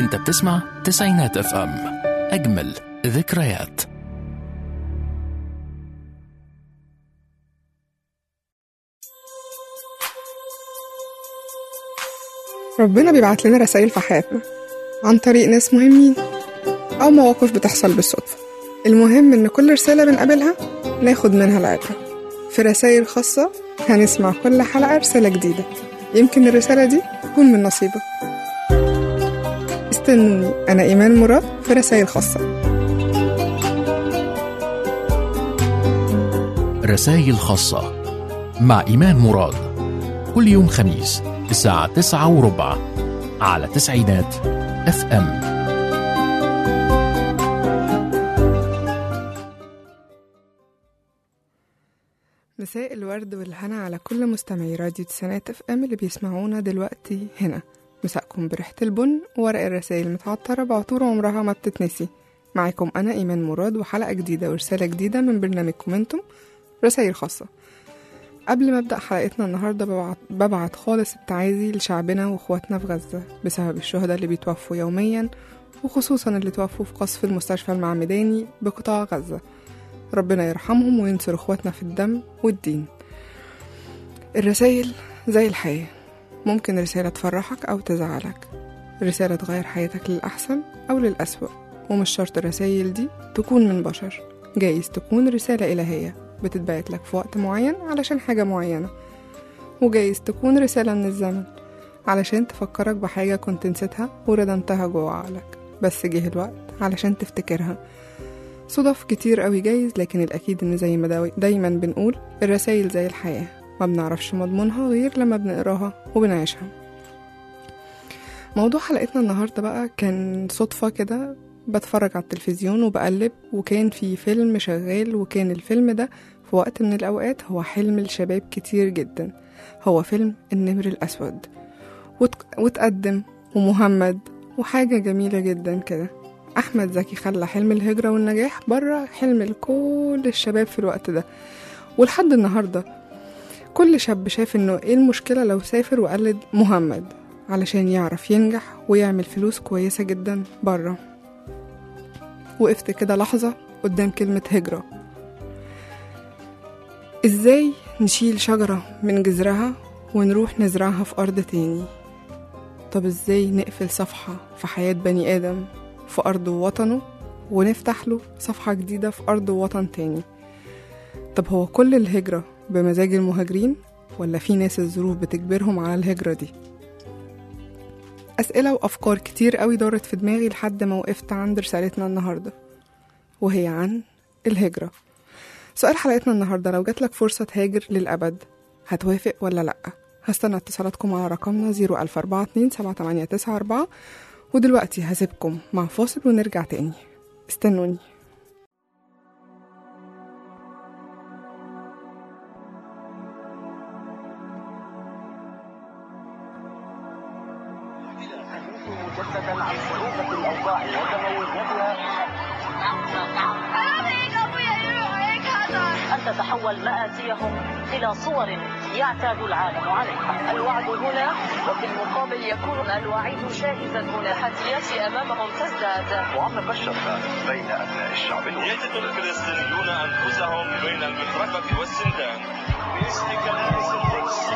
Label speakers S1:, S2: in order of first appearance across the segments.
S1: انت بتسمع تسعينات اف ام اجمل ذكريات
S2: ربنا بيبعت لنا رسائل في حياتنا عن طريق ناس مهمين أو مواقف بتحصل بالصدفة المهم إن كل رسالة بنقابلها ناخد منها العبرة في رسائل خاصة هنسمع كل حلقة رسالة جديدة يمكن الرسالة دي تكون من نصيبك استنوني أنا إيمان مراد في رسائل خاصة
S1: رسائل خاصة مع إيمان مراد كل يوم خميس الساعة تسعة وربع على تسعينات اف ام
S2: مساء الورد والهنا على كل مستمعي راديو تسعينات اف ام اللي بيسمعونا دلوقتي هنا مساءكم بريحة البن وورق الرسائل المتعطرة بعطور عمرها ما بتتنسي معاكم أنا إيمان مراد وحلقة جديدة ورسالة جديدة من برنامجكم انتم رسائل خاصة قبل ما أبدأ حلقتنا النهاردة ببعت, ببعت خالص التعازي لشعبنا وإخواتنا في غزة بسبب الشهداء اللي بيتوفوا يوميا وخصوصا اللي توفوا في قصف المستشفى المعمداني بقطاع غزة ربنا يرحمهم وينصر إخواتنا في الدم والدين الرسائل زي الحياة ممكن رسالة تفرحك أو تزعلك رسالة تغير حياتك للأحسن أو للأسوأ ومش شرط الرسايل دي تكون من بشر جايز تكون رسالة إلهية بتتبعت لك في وقت معين علشان حاجة معينة وجايز تكون رسالة من الزمن علشان تفكرك بحاجة كنت نسيتها وردمتها جوه عقلك بس جه الوقت علشان تفتكرها صدف كتير قوي جايز لكن الأكيد إن زي ما داوي- دايما بنقول الرسايل زي الحياة ما بنعرفش مضمونها غير لما بنقراها وبنعيشها موضوع حلقتنا النهاردة بقى كان صدفة كده بتفرج على التلفزيون وبقلب وكان في فيلم شغال وكان الفيلم ده في وقت من الأوقات هو حلم لشباب كتير جدا هو فيلم النمر الأسود وت- وتقدم ومهمد وحاجة جميلة جدا كده أحمد زكي خلى حلم الهجرة والنجاح بره حلم لكل الشباب في الوقت ده ولحد النهاردة كل شاب شاف إنه إيه المشكلة لو سافر وقلد مهمد علشان يعرف ينجح ويعمل فلوس كويسة جدا بره وقفت كده لحظة قدام كلمة هجرة إزاي نشيل شجرة من جذرها ونروح نزرعها في أرض تاني طب إزاي نقفل صفحة في حياة بني آدم في أرض ووطنه ونفتح له صفحة جديدة في أرض ووطن تاني طب هو كل الهجرة بمزاج المهاجرين ولا في ناس الظروف بتجبرهم على الهجرة دي أسئلة وأفكار كتير قوي دارت في دماغي لحد ما وقفت عند رسالتنا النهاردة وهي عن الهجرة سؤال حلقتنا النهاردة لو جاتلك فرصة تهاجر للأبد هتوافق ولا لأ؟ هستنى اتصالاتكم على رقمنا 004278994 ودلوقتي هسيبكم مع فاصل ونرجع تاني استنوني
S3: مجددا عن صعوبة الأوضاع وتموجاتها أن تتحول مآسيهم إلى صور يعتاد العالم عليها الوعد هنا وفي المقابل يكون الوعيد شاهزا هنا حتيات أمامهم تزداد
S4: معمق الشفة بين أبناء الشعب الوطني
S5: يجد الفلسطينيون أنفسهم بين المفرقة والسندان باسم كنائس القدس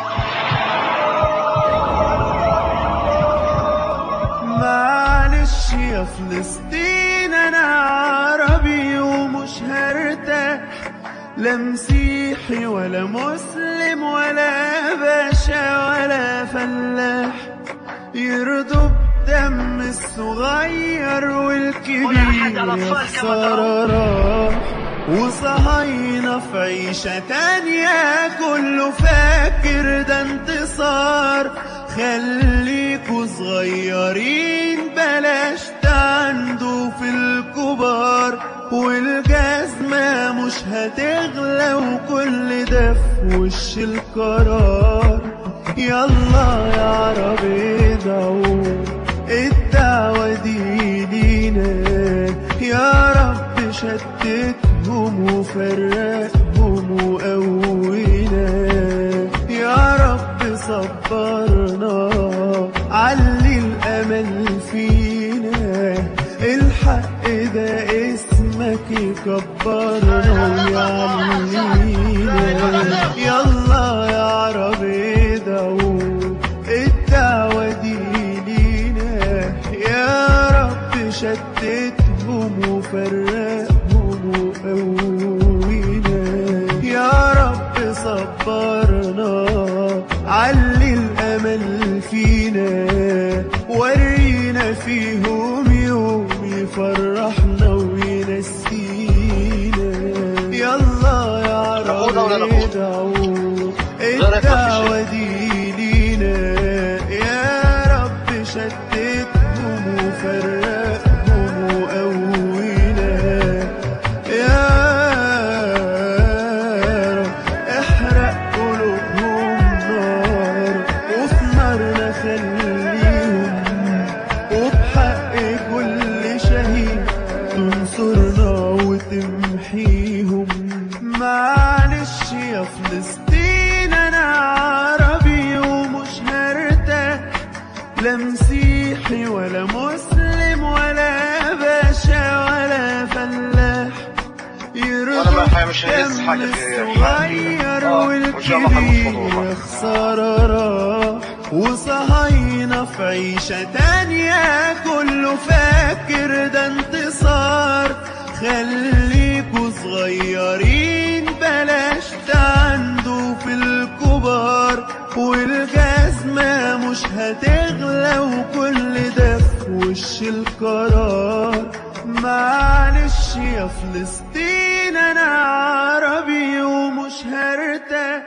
S6: معلش يا فلسطين انا عربي ومش هرتاح لا مسيحي ولا مسلم ولا باشا ولا فلاح يرضوا بدم الصغير والكبير يا خسارة راح وصهاينة في عيشة تانية كله فاكر ده انتصار خليكوا صغيرين بلاش تعندوا في الكبار والجزمة مش هتغلى وكل ده في وش القرار يلا يا عرب ادعوا الدعوة دي لينا يا رب شتتهم وفرقهم وقوينا يا رب صبرنا علي الأمل الأمل فينا الحق ده اسمك يكبرنا ويعلينا يلا يا عرب ادعوا الدعوة دي لينا يا رب شتتهم وفرقهم وقوينا يا رب صبرنا علي الأمل فينا ورينا فيهم يوم يفرحنا وينسينا يلا يا
S5: ناخدها ولا
S6: رب
S5: ناخدها؟
S6: ادعوا
S5: إيه رأيك في
S6: الدعوة دي لينا يا رب شتتهم وفرقهم وقوينا يا رب احرق قلوبهم نار وفي نارنا خليهم وبحق كل شهيد تنصرنا وتمحيهم معلش يا فلسطين انا عربي ومش هرتاح لا مسيحي ولا مسلم ولا باشا ولا فلاح
S5: وأنا ما الحقيقة مش هيهز حاجة في
S6: الصغير
S5: آه، وإن شاء الله هنوصل
S6: والكبير
S5: والله.
S6: يا خسارة راح وصهاينة في عيشة تانية كله فاكر ده انتصار خليكوا صغيرين بلاش تعندوا في الكبار والجزمة مش هتغلى وكل ده في وش القرار معلش يا فلسطين انا عربي ومش هرتاح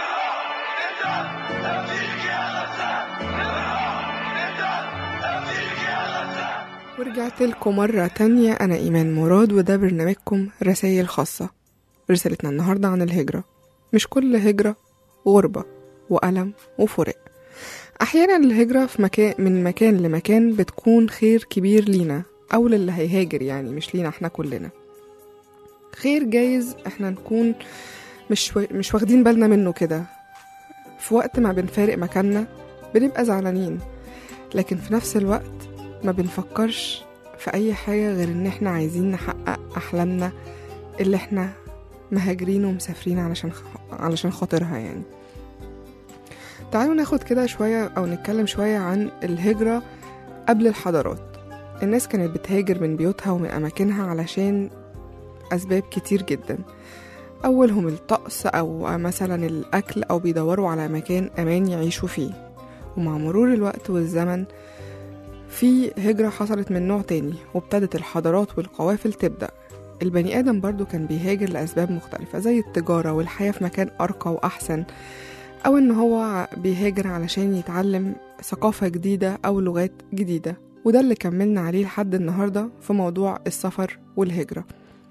S2: ورجعت لكم مرة تانية أنا إيمان مراد وده برنامجكم رسائل خاصة رسالتنا النهاردة عن الهجرة مش كل هجرة غربة وألم وفراق أحيانا الهجرة في مكان من مكان لمكان بتكون خير كبير لينا أو للي هيهاجر يعني مش لينا احنا كلنا خير جايز احنا نكون مش و... مش واخدين بالنا منه كده في وقت ما بنفارق مكاننا بنبقى زعلانين لكن في نفس الوقت ما بنفكرش في أي حاجة غير إن إحنا عايزين نحقق أحلامنا اللي إحنا مهاجرين ومسافرين علشان خ... علشان خاطرها يعني تعالوا ناخد كده شوية أو نتكلم شوية عن الهجرة قبل الحضارات الناس كانت بتهاجر من بيوتها ومن أماكنها علشان أسباب كتير جدا أولهم الطقس أو مثلا الأكل أو بيدوروا على مكان أمان يعيشوا فيه ومع مرور الوقت والزمن في هجرة حصلت من نوع تاني وابتدت الحضارات والقوافل تبدأ البني آدم برضو كان بيهاجر لأسباب مختلفة زي التجارة والحياة في مكان أرقى وأحسن أو إن هو بيهاجر علشان يتعلم ثقافة جديدة أو لغات جديدة وده اللي كملنا عليه لحد النهاردة في موضوع السفر والهجرة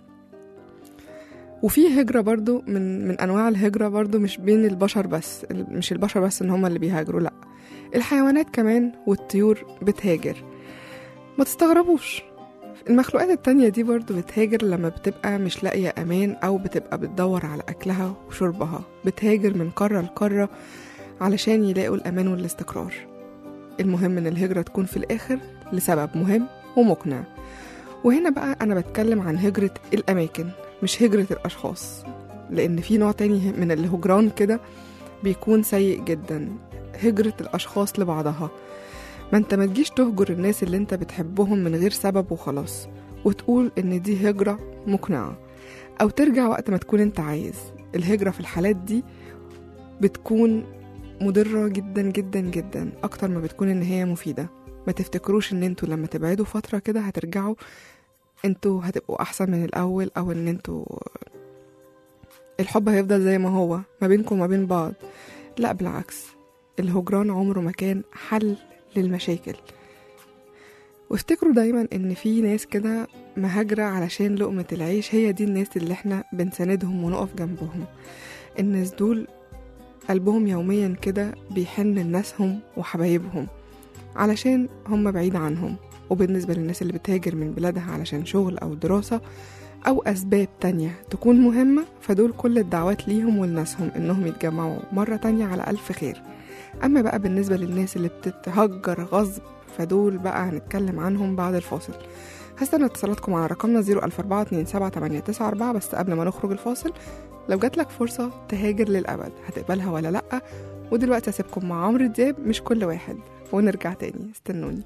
S2: وفي هجرة برضو من من أنواع الهجرة برضو مش بين البشر بس مش البشر بس إن هما اللي بيهاجروا لأ الحيوانات كمان والطيور بتهاجر ما تستغربوش المخلوقات التانية دي برضو بتهاجر لما بتبقى مش لاقية أمان أو بتبقى بتدور على أكلها وشربها بتهاجر من قارة لقارة علشان يلاقوا الأمان والاستقرار المهم إن الهجرة تكون في الآخر لسبب مهم ومقنع وهنا بقى أنا بتكلم عن هجرة الأماكن مش هجرة الأشخاص لأن في نوع تاني من الهجران كده بيكون سيء جدا هجرة الأشخاص لبعضها ما انت ما تجيش تهجر الناس اللي انت بتحبهم من غير سبب وخلاص وتقول ان دي هجرة مقنعة او ترجع وقت ما تكون انت عايز الهجرة في الحالات دي بتكون مضرة جدا جدا جدا اكتر ما بتكون ان هي مفيدة ما تفتكروش ان انتوا لما تبعدوا فترة كده هترجعوا انتوا هتبقوا احسن من الاول او ان انتوا الحب هيفضل زي ما هو ما بينكم وما بين بعض لا بالعكس الهجران عمره ما كان حل للمشاكل وافتكروا دايما ان في ناس كده مهاجرة علشان لقمة العيش هي دي الناس اللي احنا بنساندهم ونقف جنبهم الناس دول قلبهم يوميا كده بيحن لناسهم وحبايبهم علشان هم بعيد عنهم وبالنسبة للناس اللي بتهاجر من بلادها علشان شغل أو دراسة أو أسباب تانية تكون مهمة فدول كل الدعوات ليهم ولناسهم إنهم يتجمعوا مرة تانية على ألف خير أما بقى بالنسبة للناس اللي بتتهجر غصب فدول بقى هنتكلم عنهم بعد الفاصل هستنى اتصالاتكم على رقمنا 004278994 بس قبل ما نخرج الفاصل لو جاتلك فرصة تهاجر للأبد هتقبلها ولا لأ ودلوقتي هسيبكم مع عمرو دياب مش كل واحد ونرجع تاني استنوني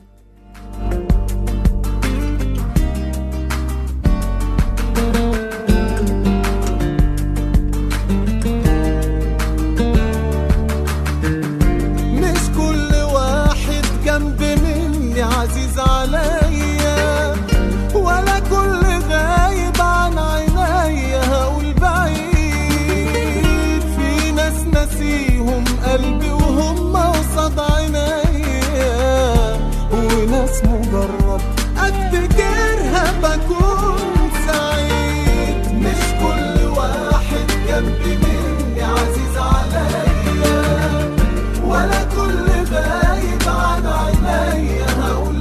S6: مش كل واحد جنب مني عزيز عليا ولا كل غايب عن عينيا هقول بعيد في ناس ناسيهم قلبي وهم قصاد عينيا وناس مجرد افتكرها بكون سعيد مش كل واحد جنب مني عزيز عليا ولا كل غايب عن عينيا هقول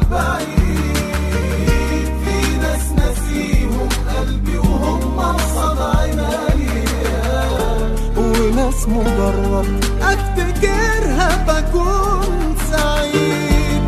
S6: بعيد في ناس ناسيهم قلبي وهم قصاد عينيا وناس مجرد افتكرها بكون سعيد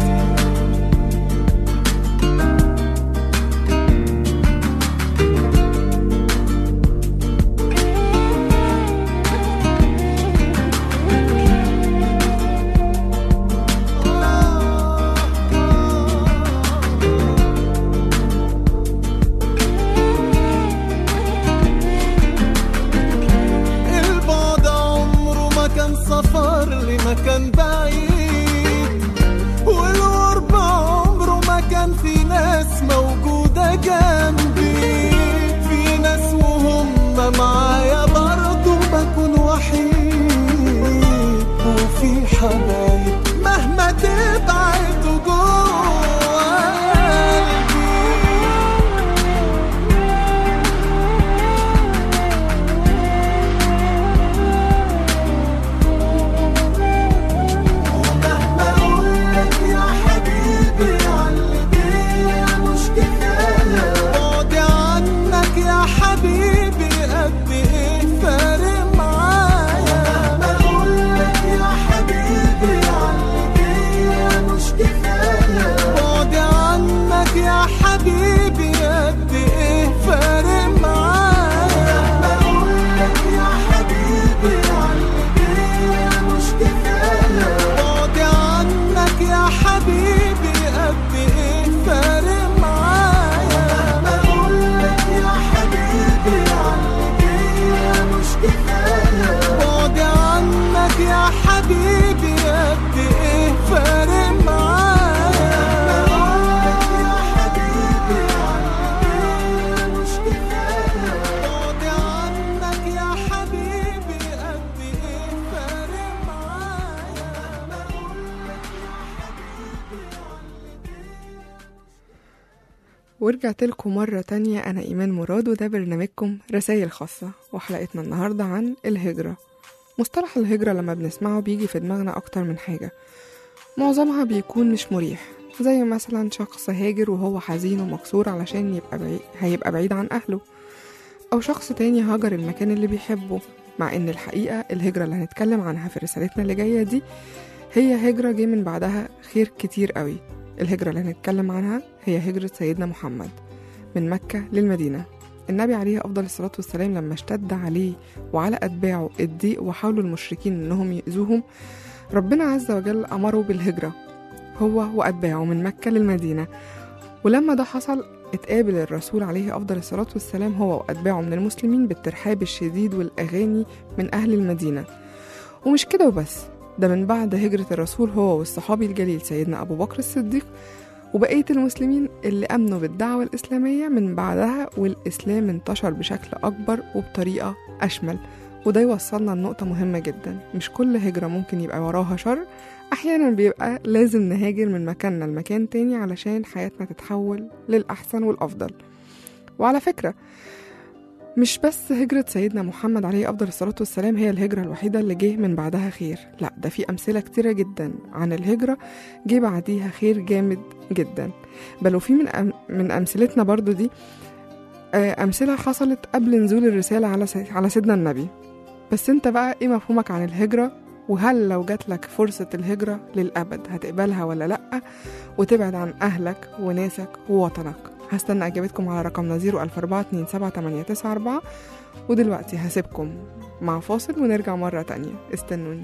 S6: البعد عمره ما كان سفر لمكان بعيد والقرب عمره ما كان في ناس موجودة جنبي في ناس وهم معايا برضه بكون وحيد وفي حبايب مهما تبعدوا جوه قلبي ومهما اقولك يا حبيبي عالبيا مش كفايه بعدي عنك يا حبيبي قد ايه فارق معايا ومهما اقولك يا حبيبي عالبيا مش كفايه بعدي عنك يا حبيبي قد ايه فارق معايا ومهما اقولك يا حبيبي عالبيا مش كفايه بعدي عنك يا حبيبي قد ايه فارق معايا مهما اقولك يا حبيبي عالبيا مش كفايه بعدي عنك يا حبيبي قد ايه فارق معايا مهما اقولك يا حبيبي عالبيا مش كفايه بعدي عنك يا حبيبي قد ايه فارق معايا مهما اقولك يا حبيبي
S2: ورجعت لكم مرة تانية أنا إيمان مراد وده برنامجكم رسائل خاصة وحلقتنا النهاردة عن الهجرة مصطلح الهجرة لما بنسمعه بيجي في دماغنا أكتر من حاجة معظمها بيكون مش مريح زي مثلا شخص هاجر وهو حزين ومكسور علشان يبقى بعيد هيبقى بعيد عن أهله أو شخص تاني هاجر المكان اللي بيحبه مع إن الحقيقة الهجرة اللي هنتكلم عنها في رسالتنا اللي جاية دي هي هجرة جه من بعدها خير كتير قوي الهجرة اللي هنتكلم عنها هي هجرة سيدنا محمد من مكة للمدينة النبي عليه أفضل الصلاة والسلام لما اشتد عليه وعلى أتباعه الضيق وحاولوا المشركين إنهم يأذوهم ربنا عز وجل أمره بالهجرة هو وأتباعه من مكة للمدينة ولما ده حصل اتقابل الرسول عليه أفضل الصلاة والسلام هو وأتباعه من المسلمين بالترحاب الشديد والأغاني من أهل المدينة ومش كده وبس ده من بعد هجرة الرسول هو والصحابي الجليل سيدنا أبو بكر الصديق وبقية المسلمين اللي أمنوا بالدعوة الإسلامية من بعدها والإسلام انتشر بشكل أكبر وبطريقة أشمل وده يوصلنا لنقطة مهمة جدا مش كل هجرة ممكن يبقى وراها شر أحيانا بيبقى لازم نهاجر من مكاننا لمكان تاني علشان حياتنا تتحول للأحسن والأفضل وعلى فكرة مش بس هجرة سيدنا محمد عليه أفضل الصلاة والسلام هي الهجرة الوحيدة اللي جه من بعدها خير لا ده في أمثلة كتيرة جدا عن الهجرة جه بعديها خير جامد جدا بل وفي من, أم من أمثلتنا برضو دي آه، أمثلة حصلت قبل نزول الرسالة على سي... على سيدنا النبي بس انت بقى ايه مفهومك عن الهجرة وهل لو جاتلك فرصة الهجرة للأبد هتقبلها ولا لأ وتبعد عن أهلك وناسك ووطنك هستنى إجابتكم على رقمنا 014278994 ودلوقتي هسيبكم مع فاصل ونرجع مرة تانية استنوني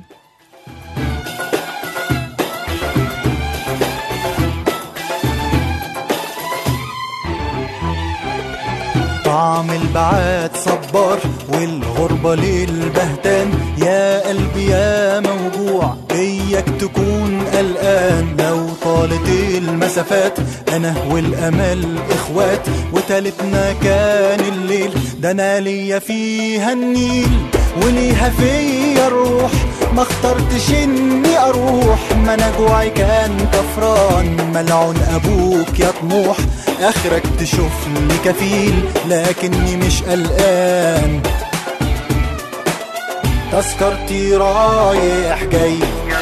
S6: طعم البعاد صبار والغربة للبهتان يا قلبي يا موجوع اياك تكون قلقان لو طالت المسافات انا والامل اخوات وتالتنا كان الليل ده انا ليا فيها النيل وليها فيا الروح ما اخترتش اني اروح ما انا جوعي كان كفران ملعون ابوك يا طموح اخرك تشوف لي كفيل لكني مش قلقان تذكرتي رايح جاي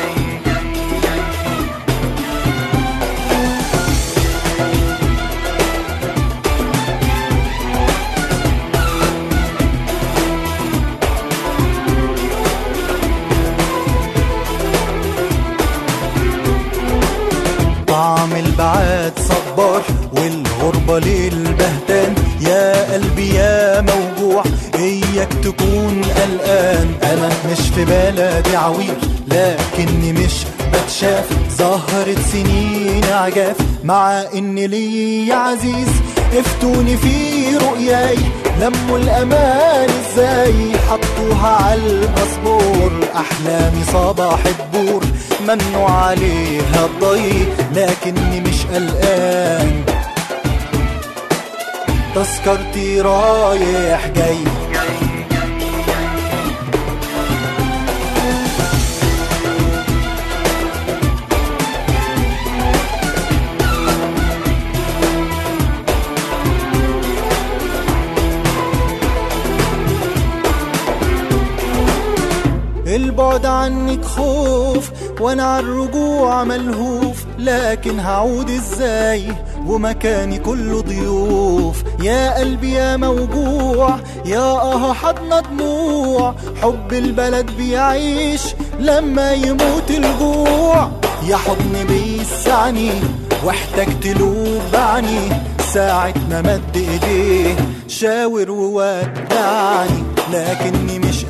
S6: طعم البعاد صبار والغربة للبهتان يا قلبي يا موجوع اياك تكون قلقان انا مش في بلدي عويل لكني مش بتشاف ظهرت سنين عجاف مع ان لي عزيز افتوني في رؤياي لموا الامان ازاي حطوها على الباسبور احلامي صباح الدور ممنوع عليها الضي لكني مش قلقان تذكرتي رايح جاي البعد عنك خوف وانا على الرجوع ملهوف لكن هعود ازاي ومكاني كله ضيوف يا قلبي يا موجوع يا اه حضن دموع حب البلد بيعيش لما يموت الجوع يا حضن بيسعني واحتجت له بعني ساعة ما مد ايديه شاور وودعني لكني مش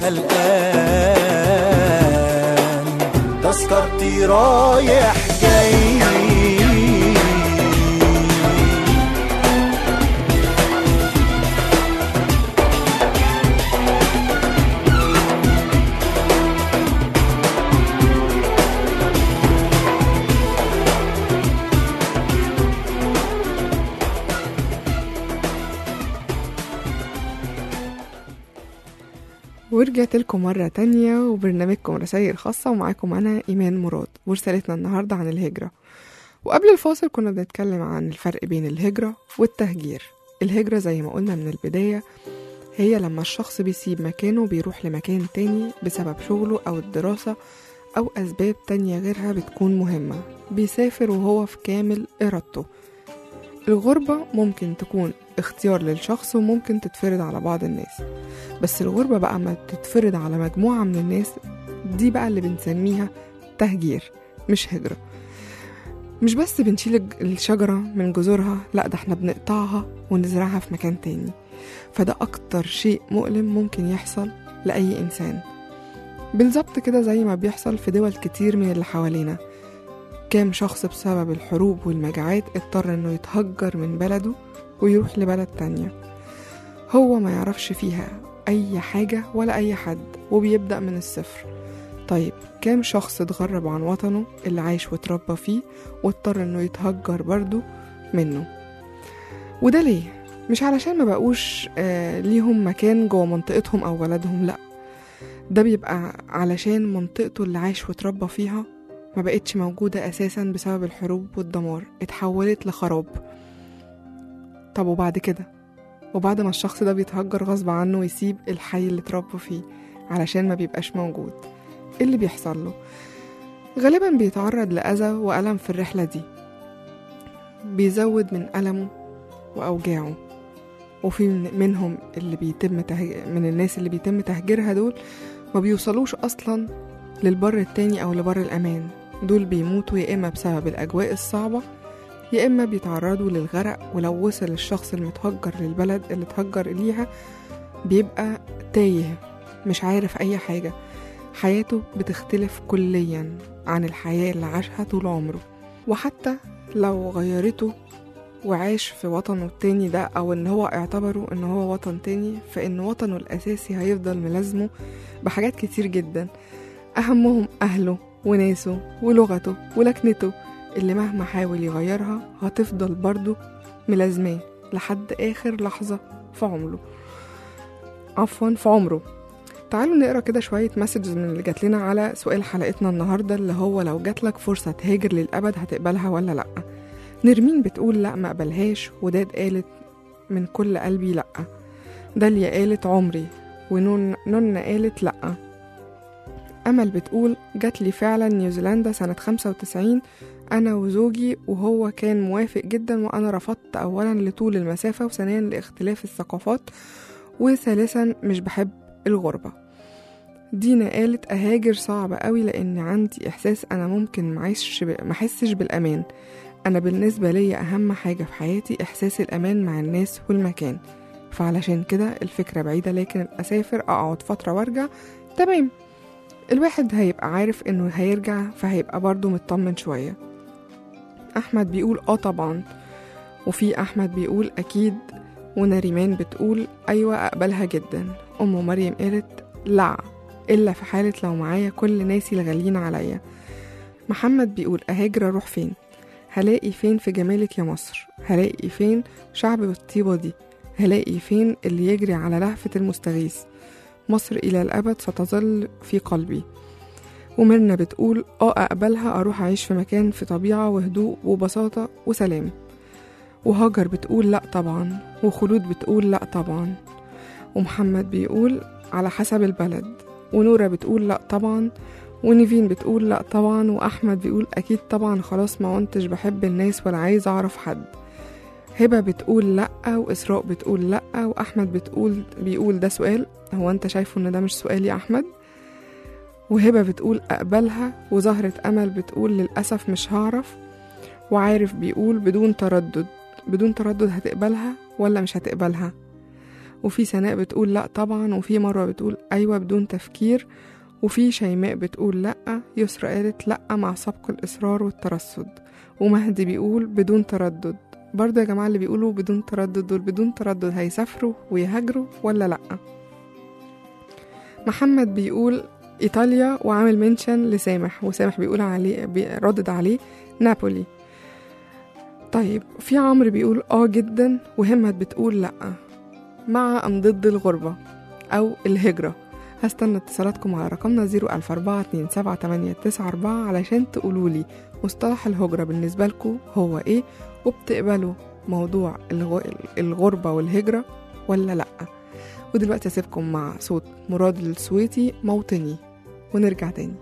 S6: قلقان تذكرتي رايح جاي
S2: ورجعت لكم مرة تانية وبرنامجكم رسائل خاصة ومعاكم أنا إيمان مراد ورسالتنا النهاردة عن الهجرة وقبل الفاصل كنا بنتكلم عن الفرق بين الهجرة والتهجير الهجرة زي ما قلنا من البداية هي لما الشخص بيسيب مكانه وبيروح لمكان تاني بسبب شغله أو الدراسة أو أسباب تانية غيرها بتكون مهمة بيسافر وهو في كامل إرادته الغربة ممكن تكون اختيار للشخص وممكن تتفرض على بعض الناس بس الغربة بقى ما تتفرض على مجموعة من الناس دي بقى اللي بنسميها تهجير مش هجرة مش بس بنشيل الج- الشجرة من جذورها لا ده احنا بنقطعها ونزرعها في مكان تاني فده أكتر شيء مؤلم ممكن يحصل لأي إنسان بالظبط كده زي ما بيحصل في دول كتير من اللي حوالينا كام شخص بسبب الحروب والمجاعات اضطر انه يتهجر من بلده ويروح لبلد تانية هو ما يعرفش فيها أي حاجة ولا أي حد وبيبدأ من الصفر طيب كام شخص اتغرب عن وطنه اللي عايش واتربى فيه واضطر انه يتهجر برضه منه وده ليه؟ مش علشان ما بقوش آه ليهم مكان جوه منطقتهم أو بلدهم لأ ده بيبقى علشان منطقته اللي عايش واتربى فيها ما بقتش موجودة أساسا بسبب الحروب والدمار اتحولت لخراب طب وبعد كده وبعد ما الشخص ده بيتهجر غصب عنه ويسيب الحي اللي اتربى فيه علشان ما بيبقاش موجود ايه اللي بيحصل له غالبا بيتعرض لأذى وألم في الرحلة دي بيزود من ألمه وأوجاعه وفي من- منهم اللي بيتم تهج... من الناس اللي بيتم تهجيرها دول ما بيوصلوش أصلا للبر التاني أو لبر الأمان دول بيموتوا يا إما بسبب الأجواء الصعبة يا إما بيتعرضوا للغرق ولو وصل الشخص المتهجر للبلد اللي اتهجر ليها بيبقى تايه مش عارف أي حاجة حياته بتختلف كليا عن الحياة اللي عاشها طول عمره وحتى لو غيرته وعاش في وطنه التاني ده أو إن هو اعتبره إن هو وطن تاني فإن وطنه الأساسي هيفضل ملازمه بحاجات كتير جدا أهمهم أهله وناسه ولغته ولكنته اللي مهما حاول يغيرها هتفضل برضه ملازماه لحد آخر لحظة في عمره عفوا في عمره تعالوا نقرا كده شوية مسجز من اللي جات لنا على سؤال حلقتنا النهاردة اللي هو لو جاتلك فرصة تهاجر للأبد هتقبلها ولا لأ نرمين بتقول لأ ما قبلهاش وداد قالت من كل قلبي لأ داليا قالت عمري ونون نونا قالت لأ أمل بتقول جاتلي فعلا نيوزيلندا سنة 95 أنا وزوجي وهو كان موافق جدا وأنا رفضت أولا لطول المسافة وثانيا لاختلاف الثقافات وثالثا مش بحب الغربة دينا قالت أهاجر صعب قوي لأن عندي إحساس أنا ممكن معيش محسش بالأمان أنا بالنسبة لي أهم حاجة في حياتي إحساس الأمان مع الناس والمكان فعلشان كده الفكرة بعيدة لكن أسافر أقعد فترة وأرجع تمام الواحد هيبقى عارف إنه هيرجع فهيبقى برضه مطمن شوية أحمد بيقول آه طبعا وفي أحمد بيقول أكيد ونريمان بتقول أيوة أقبلها جدا أم مريم قالت لا إلا في حالة لو معايا كل ناسي الغاليين عليا محمد بيقول أهاجر أروح فين هلاقي فين في جمالك يا مصر هلاقي فين شعب بالطيبة دي هلاقي فين اللي يجري على لهفة المستغيث مصر إلى الأبد ستظل في قلبي ومرنا بتقول اه أقبلها أروح أعيش في مكان في طبيعة وهدوء وبساطة وسلام وهاجر بتقول لأ طبعا وخلود بتقول لأ طبعا ومحمد بيقول على حسب البلد ونورة بتقول لأ طبعا ونيفين بتقول لأ طبعا وأحمد بيقول أكيد طبعا خلاص ما كنتش بحب الناس ولا عايز أعرف حد هبة بتقول لأ وإسراء بتقول لأ وأحمد بتقول بيقول ده سؤال هو أنت شايفه إن ده مش سؤال يا أحمد وهبة بتقول أقبلها وزهرة أمل بتقول للأسف مش هعرف وعارف بيقول بدون تردد بدون تردد هتقبلها ولا مش هتقبلها وفي سناء بتقول لأ طبعا وفي مرة بتقول أيوة بدون تفكير وفي شيماء بتقول لأ يسرا قالت لأ مع سبق الإصرار والترصد ومهدي بيقول بدون تردد برضه يا جماعة اللي بيقولوا بدون تردد دول بدون تردد هيسافروا ويهاجروا ولا لأ محمد بيقول إيطاليا وعامل منشن لسامح وسامح بيقول عليه ردد عليه نابولي طيب في عمرو بيقول اه جدا وهمت بتقول لأ مع أم ضد الغربة أو الهجرة هستنى اتصالاتكم على رقمنا 014278994 علشان تقولولي مصطلح الهجرة بالنسبة لكم هو ايه وبتقبلوا موضوع الغربة والهجرة ولا لأ ودلوقتي أسيبكم مع صوت مراد السويتي موطني ونرجع تاني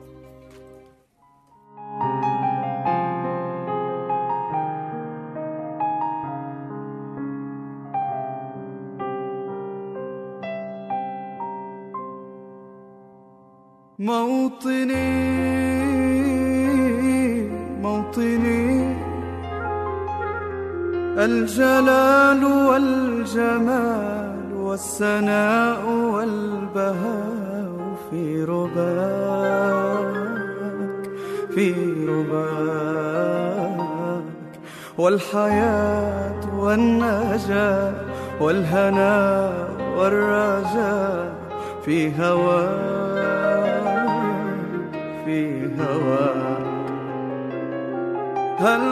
S6: موطني موطني الجلال والجمال والسناء والبهاء في رباك في رباك والحياة والنجاة والهناء والرجاء في هواك في هواك هل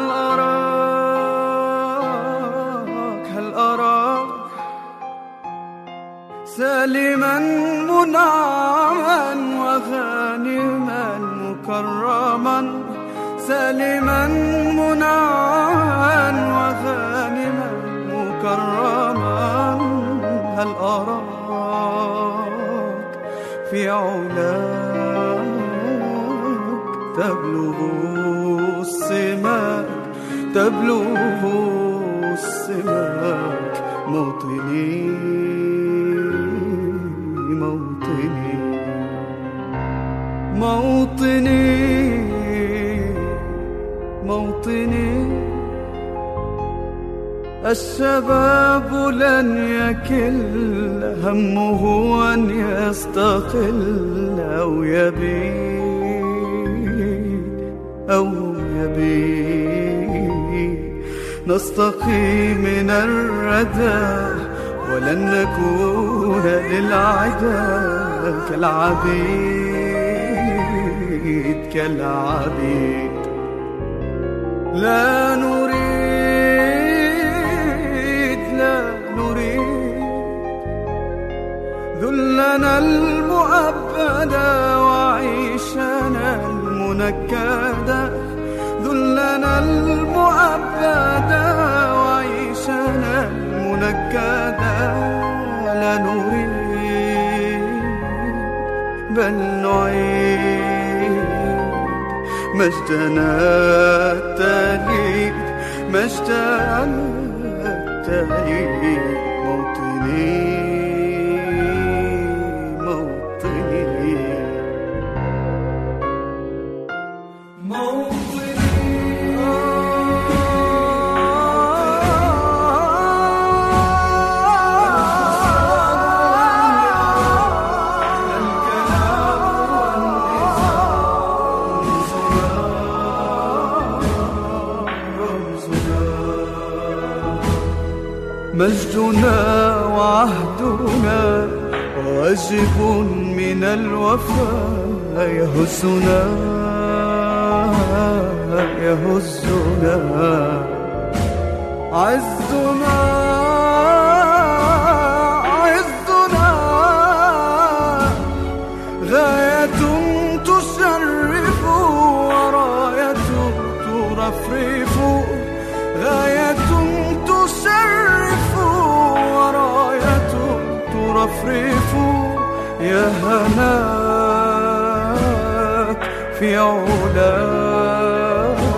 S6: أراك هل أراك سالما منعما وغانما مكرما سالما منعما وغانما مكرما هل أراك في علاك تبلغ السماك تبلغ السماك موطني موطني موطني موطني الشباب لن يكل همه أن يستقل أو يبيد أو يبيد نستقي من الردى ولن نكون للعدا كالعبيد كالعبيد لا نريد لا نريد ذلنا المؤبدا وعيشنا المنكدا ذلنا المؤبدا وعيشنا المنكدا لا نريد بل نعيد مجدنا التليد مجدنا التليد موطني موطني مجدنا وعهدنا واجب من الوفاء يهزنا يهزنا عزنا عزنا غاية تشرف وراية ترفرف غاية تشرف وراية ترفرف يا هناك في علاك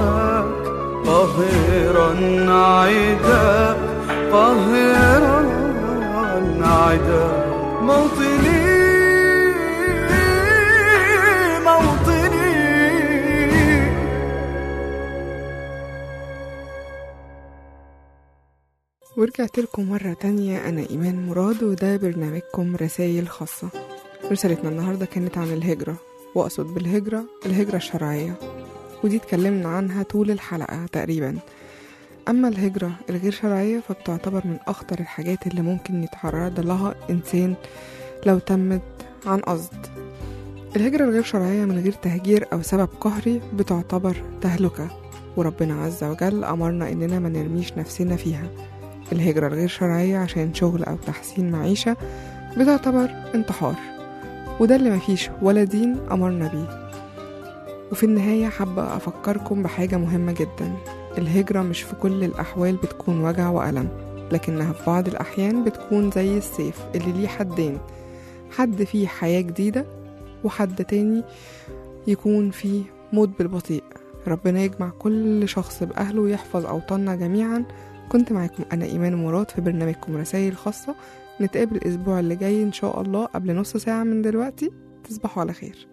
S6: قاهرا عدا قاهرا عدا موطني موطني
S2: ورجعت لكم مرة تانية أنا إيمان مراد وده برنامجكم رسائل خاصة رسالتنا النهاردة كانت عن الهجرة وأقصد بالهجرة الهجرة الشرعية ودي اتكلمنا عنها طول الحلقة تقريبا أما الهجرة الغير شرعية فبتعتبر من أخطر الحاجات اللي ممكن يتعرض لها إنسان لو تمت عن قصد الهجرة الغير شرعية من غير تهجير أو سبب قهري بتعتبر تهلكة وربنا عز وجل أمرنا إننا ما نرميش نفسنا فيها الهجرة الغير شرعية عشان شغل أو تحسين معيشة بتعتبر انتحار وده اللي مفيش ولا دين أمرنا بيه وفي النهاية حابة أفكركم بحاجة مهمة جدا الهجرة مش في كل الأحوال بتكون وجع وألم لكنها في بعض الأحيان بتكون زي السيف اللي ليه حدين حد فيه حياة جديدة وحد تاني يكون فيه موت بالبطيء ربنا يجمع كل شخص بأهله ويحفظ أوطاننا جميعا كنت معاكم أنا إيمان مراد في برنامجكم رسائل خاصة نتقابل الأسبوع اللي جاي إن شاء الله قبل نص ساعة من دلوقتي تصبحوا على خير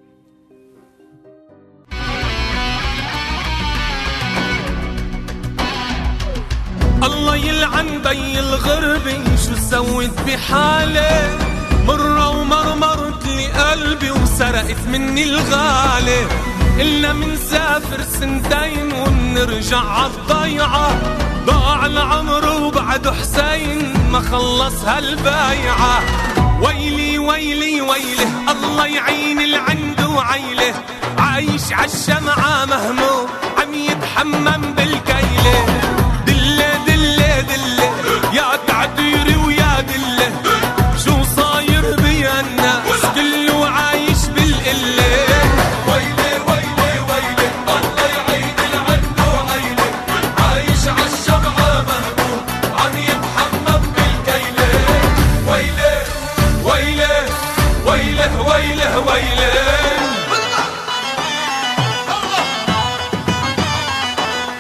S7: الله يلعن بي الغربة شو سويت بحالي مرة ومرمرت لي قلبي وسرقت مني الغالي إلا منسافر سنتين ومنرجع عالضيعة ضاع العمر وبعد حسين ما خلص هالبايعة ويلي ويلي ويله الله يعين العند وعيله عايش عالشمعة مهموم عم يتحمم بالكيله دله دله دله يا تعديري ويا دله شو صاير بيا الناس كله عايش بالقله ويلي ويلي ويلي الله يعين العند وعيله عايش عالشمعة مهموم عم يتحمم بالكيله ويلي ويلي ويله ويله ويله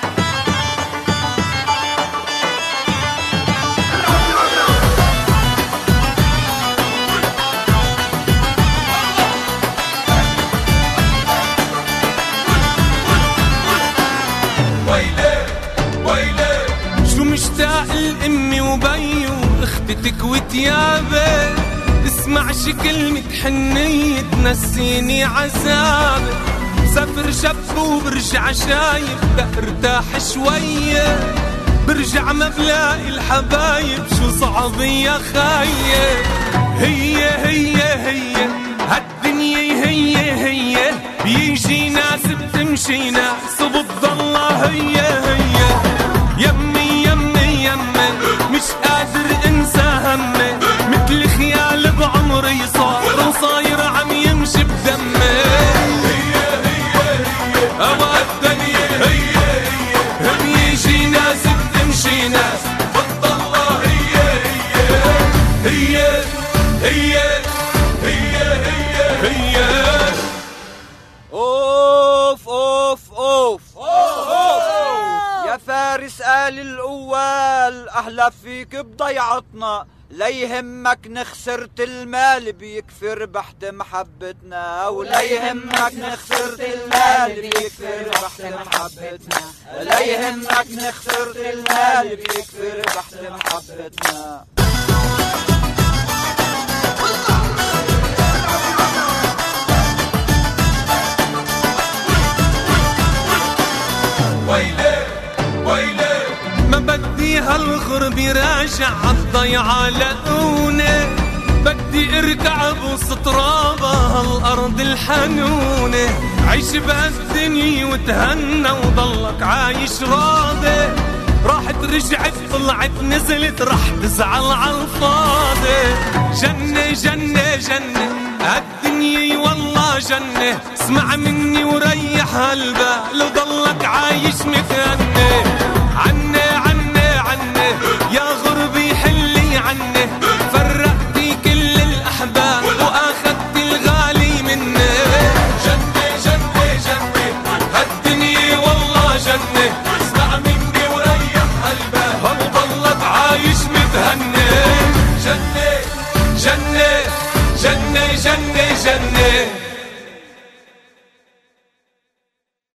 S7: مشتاق لأمي وبي واختتك وتيابي اسمع شي كلمة حنية تنسيني عذابي سافر شب وبرجع شايف ارتاح شوية برجع ما بلاقي الحبايب شو صعب يا خاية هي هي هي هالدنيا هي هي بيجي ناس بتمشي ناس وبتضلها هي هي يمي يمي يمي مش قادر انسى همي مثل خيال بعمري صار وصاير عم يمشي بدمي هوا الدنيا هي هي بيجي ناس بتمشي ناس بتضلها هي هي هي هي هي هي هي
S6: اوف اوف اوف يا فارس آل الأول أهلا فيك بضيعتنا لا يهمك نخسرت المال بيكفي ربحت محبتنا ولا يهمك نخسرت المال بيكفي ربحت محبتنا لا يهمك نخسرت المال بيكفي ربحت محبتنا
S7: ويلي ويلي ما بدي هالغرب يراجع عالضيعة لقوني بدي اركع بوسط ترابها هالارض الحنونة عيش بهالدنيا وتهنى وضلك عايش راضي راحت رجعت طلعت نزلت رح تزعل عالفاضي جنة جنة جنة هالدنيا والله جنة اسمع مني وريح هالبال وضلك عايش متهني عني عني عني يا غربي حلي عني فرقتي كل الأحباب وأخذت الغالي مني جنة جنة جنة هالدنيا والله جنة اسمع مني وريح قلبك وضلك عايش متهني جنة جنة جنة جنة جنة